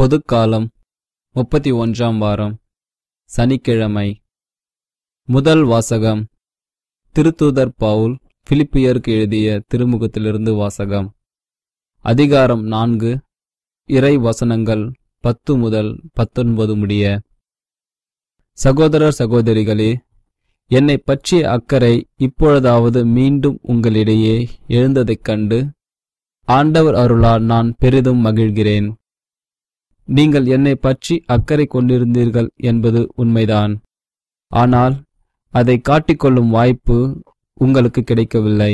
பொதுக்காலம் முப்பத்தி ஒன்றாம் வாரம் சனிக்கிழமை முதல் வாசகம் திருத்தூதர் பவுல் பிலிப்பியருக்கு எழுதிய திருமுகத்திலிருந்து வாசகம் அதிகாரம் நான்கு இறை வசனங்கள் பத்து முதல் பத்தொன்பது முடிய சகோதரர் சகோதரிகளே என்னை பற்றிய அக்கறை இப்பொழுதாவது மீண்டும் உங்களிடையே எழுந்ததைக் கண்டு ஆண்டவர் அருளால் நான் பெரிதும் மகிழ்கிறேன் நீங்கள் என்னை பற்றி அக்கறை கொண்டிருந்தீர்கள் என்பது உண்மைதான் ஆனால் அதை காட்டிக்கொள்ளும் வாய்ப்பு உங்களுக்கு கிடைக்கவில்லை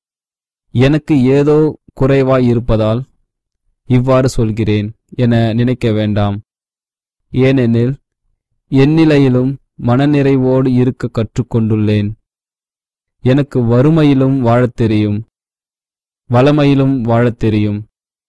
எனக்கு ஏதோ குறைவாய் இருப்பதால் இவ்வாறு சொல்கிறேன் என நினைக்க வேண்டாம் ஏனெனில் எந்நிலையிலும் மனநிறைவோடு இருக்க கற்றுக்கொண்டுள்ளேன் எனக்கு வறுமையிலும் வாழத் தெரியும் வளமையிலும் வாழத் தெரியும்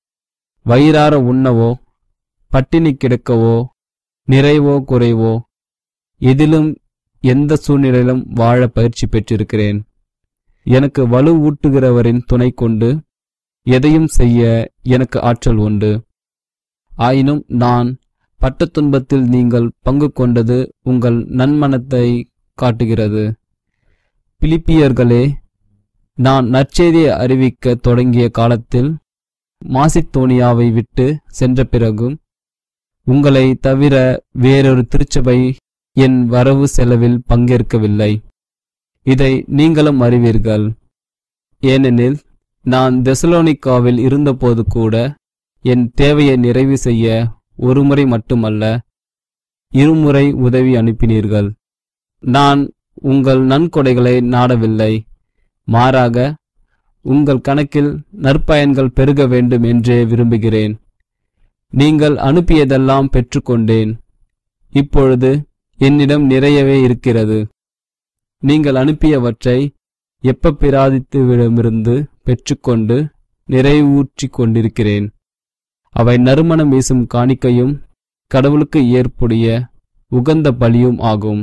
வயிறார உண்ணவோ பட்டினி கிடக்கவோ நிறைவோ குறைவோ எதிலும் எந்த சூழ்நிலையிலும் வாழ பயிற்சி பெற்றிருக்கிறேன் எனக்கு வலுவூட்டுகிறவரின் துணை கொண்டு எதையும் செய்ய எனக்கு ஆற்றல் உண்டு ஆயினும் நான் பட்ட துன்பத்தில் நீங்கள் பங்கு கொண்டது உங்கள் நன்மனத்தை காட்டுகிறது பிலிப்பியர்களே நான் நற்செய்தியை அறிவிக்க தொடங்கிய காலத்தில் மாசித்தோனியாவை விட்டு சென்ற பிறகும் உங்களை தவிர வேறொரு திருச்சபை என் வரவு செலவில் பங்கேற்கவில்லை இதை நீங்களும் அறிவீர்கள் ஏனெனில் நான் தெசலோனிக்காவில் இருந்தபோது கூட என் தேவையை நிறைவு செய்ய ஒருமுறை மட்டுமல்ல இருமுறை உதவி அனுப்பினீர்கள் நான் உங்கள் நன்கொடைகளை நாடவில்லை மாறாக உங்கள் கணக்கில் நற்பயன்கள் பெருக வேண்டும் என்றே விரும்புகிறேன் நீங்கள் அனுப்பியதெல்லாம் பெற்றுக்கொண்டேன் இப்பொழுது என்னிடம் நிறையவே இருக்கிறது நீங்கள் அனுப்பியவற்றை எப்ப பிராதித்துவிடமிருந்து பெற்றுக்கொண்டு நிறைவூற்றிக் கொண்டிருக்கிறேன் அவை நறுமணம் வீசும் காணிக்கையும் கடவுளுக்கு ஏற்புடைய உகந்த பலியும் ஆகும்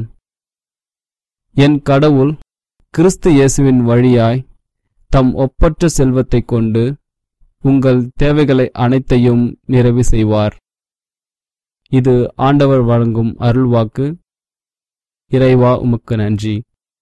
என் கடவுள் கிறிஸ்து இயேசுவின் வழியாய் தம் ஒப்பற்ற செல்வத்தைக் கொண்டு உங்கள் தேவைகளை அனைத்தையும் நிறைவு செய்வார் இது ஆண்டவர் வழங்கும் அருள்வாக்கு இறைவா உமக்கு நன்றி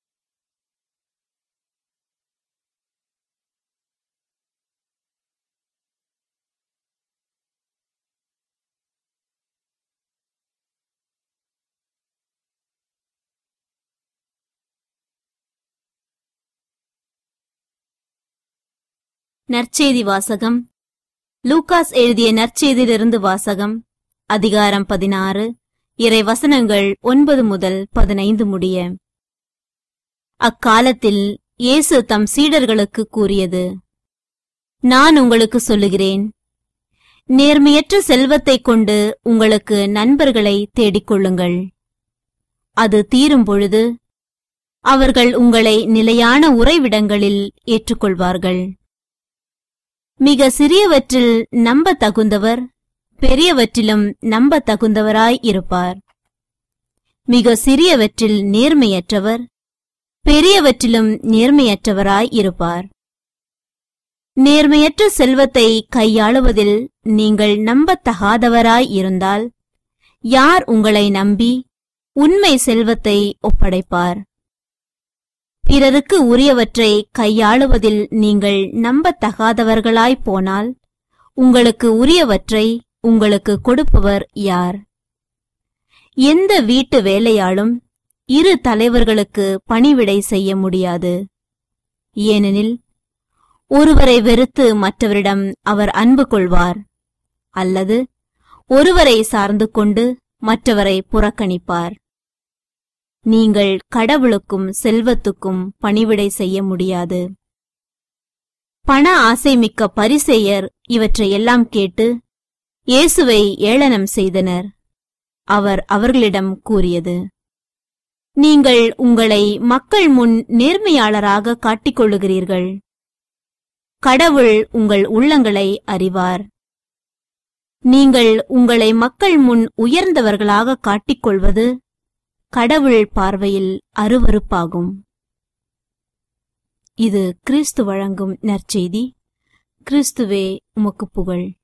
நற்செய்தி வாசகம் லூகாஸ் எழுதிய நற்செய்தியிலிருந்து வாசகம் அதிகாரம் பதினாறு இறை வசனங்கள் ஒன்பது முதல் பதினைந்து முடிய அக்காலத்தில் இயேசு தம் சீடர்களுக்கு கூறியது நான் உங்களுக்கு சொல்லுகிறேன் நேர்மையற்ற செல்வத்தைக் கொண்டு உங்களுக்கு நண்பர்களை தேடிக்கொள்ளுங்கள் அது தீரும் பொழுது அவர்கள் உங்களை நிலையான உறைவிடங்களில் ஏற்றுக்கொள்வார்கள் மிக சிறியவற்றில் நம்ப தகுந்தவர் பெரியவற்றிலும் நம்ப தகுந்தவராய் இருப்பார் மிக சிறியவற்றில் நேர்மையற்றவர் பெரியவற்றிலும் நேர்மையற்றவராய் இருப்பார் நேர்மையற்ற செல்வத்தை கையாளுவதில் நீங்கள் நம்பத்தகாதவராய் இருந்தால் யார் உங்களை நம்பி உண்மை செல்வத்தை ஒப்படைப்பார் பிறருக்கு உரியவற்றை கையாளுவதில் நீங்கள் நம்பத்தகாதவர்களாய் போனால் உங்களுக்கு உரியவற்றை உங்களுக்கு கொடுப்பவர் யார் எந்த வீட்டு வேலையாலும் இரு தலைவர்களுக்கு பணிவிடை செய்ய முடியாது ஏனெனில் ஒருவரை வெறுத்து மற்றவரிடம் அவர் அன்பு கொள்வார் அல்லது ஒருவரை சார்ந்து கொண்டு மற்றவரை புறக்கணிப்பார் நீங்கள் கடவுளுக்கும் செல்வத்துக்கும் பணிவிடை செய்ய முடியாது பண ஆசைமிக்க பரிசேயர் இவற்றையெல்லாம் கேட்டு இயேசுவை ஏளனம் செய்தனர் அவர் அவர்களிடம் கூறியது நீங்கள் உங்களை மக்கள் முன் நேர்மையாளராக காட்டிக்கொள்ளுகிறீர்கள் கடவுள் உங்கள் உள்ளங்களை அறிவார் நீங்கள் உங்களை மக்கள் முன் உயர்ந்தவர்களாக காட்டிக்கொள்வது கடவுள் பார்வையில் அருவருப்பாகும் இது கிறிஸ்து வழங்கும் நற்செய்தி கிறிஸ்துவே உமக்கு புகழ்